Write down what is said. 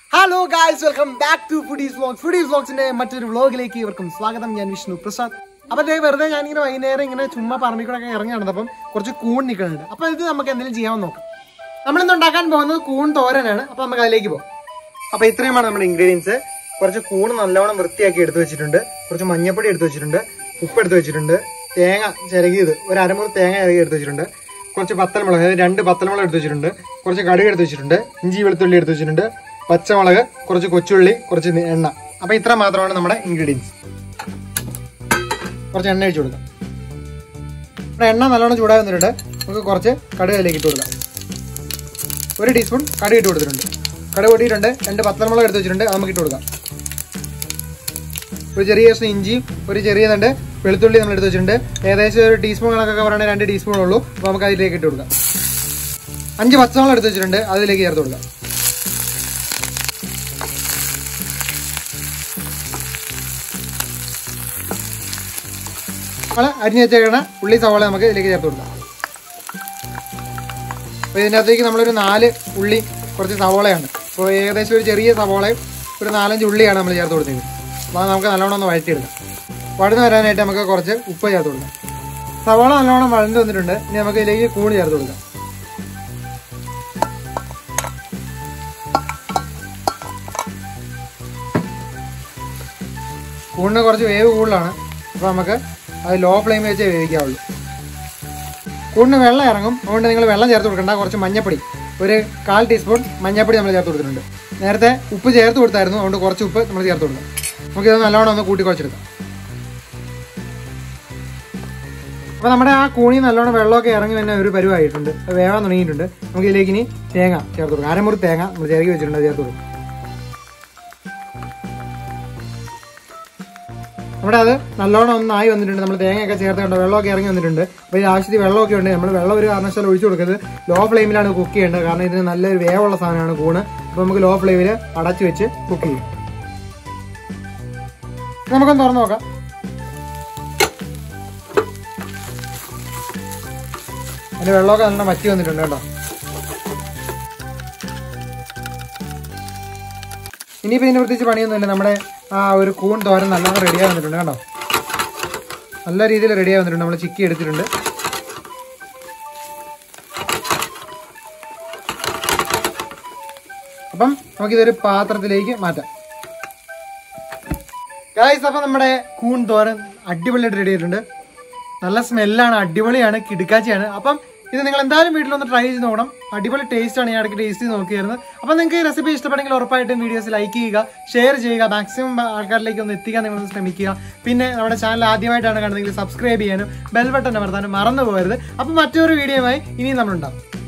hello guys welcome back to foodies vlog foodies വ്ലോഗ്സിന്റെ മറ്റൊരു വ്ലോഗിലേക്ക് ഇവർക്കും സ്വാഗതം ഞാൻ വിഷ്ണു പ്രസാദ് അപ്പൊ ദേ വെറുതെ ഞാൻ ഇങ്ങനെ വൈകുന്നേരം ഇങ്ങനെ ചുമ്മാ പറമ്പിൽ കൂടെ ഒക്കെ ഇറങ്ങി നടന്നപ്പം കുറച്ച് കൂൺ നിൽക്കുന്നുണ്ട് അപ്പൊ ഇത് നമുക്ക് എന്തെങ്കിലും ചെയ്യാൻ നോക്കാം നമ്മളിന്ന് ഉണ്ടാക്കാൻ പോകുന്നത് കൂൺ തോരനാണ് അപ്പൊ നമുക്ക് അതിലേക്ക് പോകാം അപ്പൊ ഇത്രയുമാണ് നമ്മുടെ ഇൻഗ്രീഡിയൻസ് കുറച്ച് കൂൺ നല്ലവണ്ണം വൃത്തിയാക്കി എടുത്തു വെച്ചിട്ടുണ്ട് കുറച്ച് മഞ്ഞപ്പൊടി എടുത്തു വെച്ചിട്ടുണ്ട് ഉപ്പ് എടുത്തു വെച്ചിട്ടുണ്ട് തേങ്ങ ചിരകിയത് ഒരു അരമുറി തേങ്ങ ചിരകി എടുത്തു വെച്ചിട്ടുണ്ട് കുറച്ച് പത്തൽമുളക് അതായത് രണ്ട് പത്തൽമുളക് എടുത്തു വെച്ചിട്ടുണ്ട് കുറച്ച് കടുക് എടുത്തു വെച്ചിട്ടുണ്ട് ഇഞ്ചി വെളുത്തുള്ളി എടുത്തു വെച്ചിട്ടുണ്ട് പച്ചമുളക് കുറച്ച് കൊച്ചുള്ളി കുറച്ച് നി- എണ്ണ അപ്പൊ ഇത്ര മാത്രമാണ് നമ്മുടെ ഇൻഗ്രീഡിയൻസ് കുറച്ച് എണ്ണ ഒഴിച്ചു കൊടുക്കാം നമ്മുടെ എണ്ണ നല്ലോണം ചൂടായി വന്നിട്ടുണ്ട് നമുക്ക് കുറച്ച് കടുക് അതിലേക്ക് ഇട്ട് കൊടുക്കാം ഒരു ടീസ്പൂൺ കടുക് ഇട്ട് കൊടുത്തിട്ടുണ്ട് കടുക് പൊട്ടിയിട്ടുണ്ട് രണ്ട് പത്തൽമുളക് എടുത്ത് വെച്ചിട്ടുണ്ട് അത് നമുക്ക് ഇട്ട് കൊടുക്കാം ഒരു ചെറിയ കഷ്ണം ഇഞ്ചിയും ഒരു ചെറിയ തണ്ട് വെളുത്തുള്ളി നമ്മൾ എടുത്ത് വെച്ചിട്ടുണ്ട് ഏകദേശം ഒരു ടീസ്പൂൺ കണക്കൊക്കെ പറയുകയാണെങ്കിൽ രണ്ട് ടീസ്പൂൺ ഉള്ളൂ അപ്പോൾ നമുക്ക് അതിലേക്ക് ഇട്ട് കൊടുക്കാം അഞ്ച് പച്ചമുളക് എടുത്ത് വെച്ചിട്ടുണ്ട് അതിലേക്ക് ചേർത്ത് കൊടുക്കാം നമ്മൾ അരിഞ്ഞ് വെച്ചേക്കണ ഉള്ളി സവാള നമുക്ക് ഇതിലേക്ക് ചേർത്ത് കൊടുക്കാം അപ്പോൾ ഇതിൻ്റെ അകത്തേക്ക് നമ്മളൊരു നാല് ഉള്ളി കുറച്ച് സവോളയാണ് അപ്പോൾ ഏകദേശം ഒരു ചെറിയ സവോളയും ഒരു നാലഞ്ച് ഉള്ളിയാണ് നമ്മൾ ചേർത്ത് കൊടുത്തത് അപ്പോൾ അത് നമുക്ക് നല്ലോണം ഒന്ന് വഴറ്റിയെടുക്കാം വഴന്ന് വരാനായിട്ട് നമുക്ക് കുറച്ച് ഉപ്പ് ചേർത്ത് കൊടുക്കാം സവോള നല്ലോണം വഴന്ന് വന്നിട്ടുണ്ട് ഇനി നമുക്ക് ഇതിലേക്ക് കൂണ് ചേർത്ത് കൊടുക്കാം കൂണിന് കുറച്ച് വേവ് കൂടുതലാണ് അപ്പോൾ നമുക്ക് അത് ലോ ഫ്ലെയിമിൽ വെച്ചേ വേവിക്കാവുള്ളൂ കൂടിന് വെള്ളം ഇറങ്ങും അതുകൊണ്ട് നിങ്ങൾ വെള്ളം ചേർത്ത് കൊടുക്കണ്ട കുറച്ച് മഞ്ഞപ്പൊടി ഒരു കാൽ ടീസ്പൂൺ മഞ്ഞപ്പൊടി നമ്മൾ ചേർത്ത് കൊടുത്തിട്ടുണ്ട് നേരത്തെ ഉപ്പ് ചേർത്ത് കൊടുത്തായിരുന്നു അതുകൊണ്ട് കുറച്ച് ഉപ്പ് നമ്മൾ ചേർത്ത് കൊടുക്കാം നമുക്കിത് നല്ലോണം ഒന്ന് കൂട്ടി കുഴച്ചെടുക്കാം അപ്പോൾ നമ്മുടെ ആ കൂണി നല്ലോണം വെള്ളമൊക്കെ ഇറങ്ങി തന്നെ ഒരു പരുവായിട്ടുണ്ട് അത് വേവാൻ തുടങ്ങിയിട്ടുണ്ട് നമുക്ക് ഇതിലേക്ക് ഇനി തേങ്ങ ചേർത്ത് കൊടുക്കാം അരമുറി തേങ്ങ നമ്മൾ ചേർക്കി വെച്ചിട്ടുണ്ട് അത് ചേർത്ത് കൊടുക്കും നമ്മുടെ അത് നല്ലോണം ഒന്നായി വന്നിട്ടുണ്ട് നമ്മൾ തേങ്ങയൊക്കെ ചേർത്ത് കണ്ടോ വെള്ളമൊക്കെ ഇറങ്ങി വന്നിട്ടുണ്ട് അപ്പോൾ ഇത് ആവശ്യത്തിൽ വെള്ളമൊക്കെ ഉണ്ട് നമ്മൾ വെള്ളം ഒരു കാരണവശാലും ഒഴിച്ചു കൊടുക്കുന്നത് ലോ ഫ്ലെയിമിലാണ് കുക്ക് ചെയ്യേണ്ടത് കാരണം ഇതിന് നല്ലൊരു വേവുള്ള സാധനമാണ് കൂണ് അപ്പോൾ നമുക്ക് ലോ ഫ്ലെയിമിൽ അടച്ചു വെച്ച് കുക്ക് ചെയ്യും നമുക്കൊന്ന് തുറന്നു നോക്കാം അതിന്റെ വെള്ളമൊക്കെ നല്ലോണം വറ്റി വന്നിട്ടുണ്ട് കേട്ടോ ഇനിയിപ്പോൾ ഇതിന് പ്രത്യേകിച്ച് പണിയൊന്നുമില്ല നമ്മുടെ ആ ഒരു കൂൺ തോരൻ നല്ലോണം റെഡിയായി വന്നിട്ടുണ്ട് കേട്ടോ നല്ല രീതിയിൽ റെഡിയായി വന്നിട്ടുണ്ട് നമ്മൾ ചിക്കി എടുത്തിട്ടുണ്ട് അപ്പം നമുക്കിതൊരു പാത്രത്തിലേക്ക് മാറ്റാം ഗായ്സ് അപ്പം നമ്മുടെ കൂൺ തോരൻ അടിപൊളിയായിട്ട് റെഡി ആയിട്ടുണ്ട് നല്ല സ്മെല്ലാണ് അടിപൊളിയാണ് കിടുക്കാച്ചിയാണ് അപ്പം ഇത് നിങ്ങൾ എന്തായാലും വീട്ടിലൊന്ന് ട്രൈ ചെയ്ത് നോക്കണം അടിപൊളി ടേസ്റ്റ് ആണ് ഞാൻ ഇടയ്ക്ക് ടേസ്റ്റ് ചെയ്ത് നോക്കിയായിരുന്നു അപ്പം നിങ്ങൾക്ക് ഈ റെസിപ്പി ഇഷ്ടപ്പെട്ടെങ്കിൽ ഉറപ്പായിട്ടും വീഡിയോസ് ലൈക്ക് ചെയ്യുക ഷെയർ ചെയ്യുക മാക്സിമം ആൾക്കാരിലേക്ക് ഒന്ന് എത്തിക്കാൻ നിങ്ങൾ ശ്രമിക്കുക പിന്നെ നമ്മുടെ ചാനൽ ആദ്യമായിട്ടാണ് കാണുന്നതെങ്കിൽ സബ്സ്ക്രൈബ് ചെയ്യാനും ബെൽ ബട്ടൺ അമർത്താനും മറന്നു പോകരുത് അപ്പം മറ്റൊരു വീഡിയോയുമായി ഇനിയും നമ്മളുണ്ടാവും